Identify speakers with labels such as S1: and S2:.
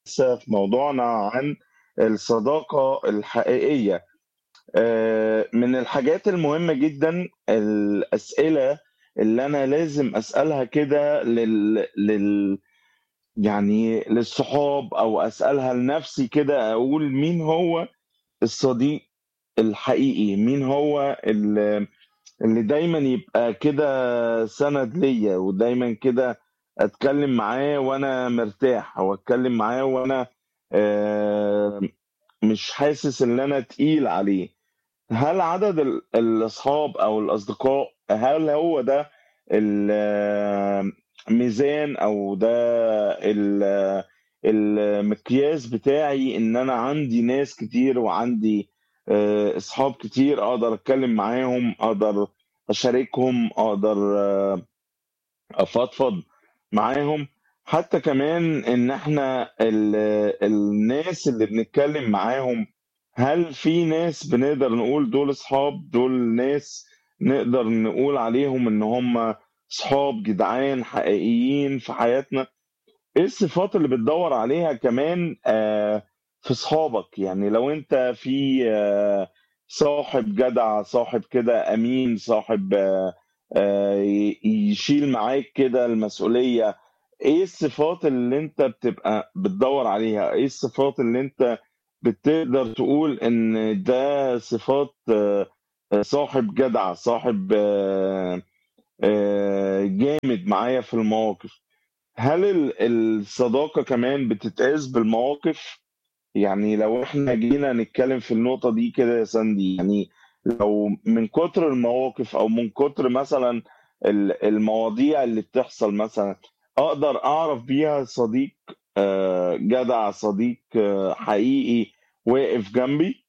S1: لسه في موضوعنا عن الصداقة الحقيقية آه، من الحاجات المهمة جدا الأسئلة اللي أنا لازم أسألها كده لل... لل يعني للصحاب أو أسألها لنفسي كده أقول مين هو الصديق الحقيقي مين هو اللي, اللي دايما يبقى كده سند ليا ودايما كده أتكلم معاه وأنا مرتاح أو أتكلم معاه وأنا آه، مش حاسس ان انا تقيل عليه هل عدد ال- الاصحاب او الاصدقاء هل هو ده الميزان او ده ال- المقياس بتاعي ان انا عندي ناس كتير وعندي آه، اصحاب كتير اقدر اتكلم معاهم اقدر اشاركهم اقدر آه، افضفض معاهم حتى كمان ان احنا ال... الناس اللي بنتكلم معاهم هل في ناس بنقدر نقول دول اصحاب دول ناس نقدر نقول عليهم ان هم صحاب جدعان حقيقيين في حياتنا ايه الصفات اللي بتدور عليها كمان آه، في صحابك يعني لو انت في آه، صاحب جدع صاحب كده امين صاحب آه، آه، ي- يشيل معاك كده المسؤولية ايه الصفات اللي انت بتبقى بتدور عليها ايه الصفات اللي انت بتقدر تقول ان ده صفات آه، صاحب جدع صاحب آه، آه، جامد معايا في المواقف هل ال- الصداقة كمان بتتقاس بالمواقف يعني لو احنا جينا نتكلم في النقطة دي كده يا ساندي يعني لو من كتر المواقف او من كتر مثلا ال- المواضيع اللي بتحصل مثلا اقدر اعرف بيها صديق آه، جدع صديق آه، حقيقي واقف جنبي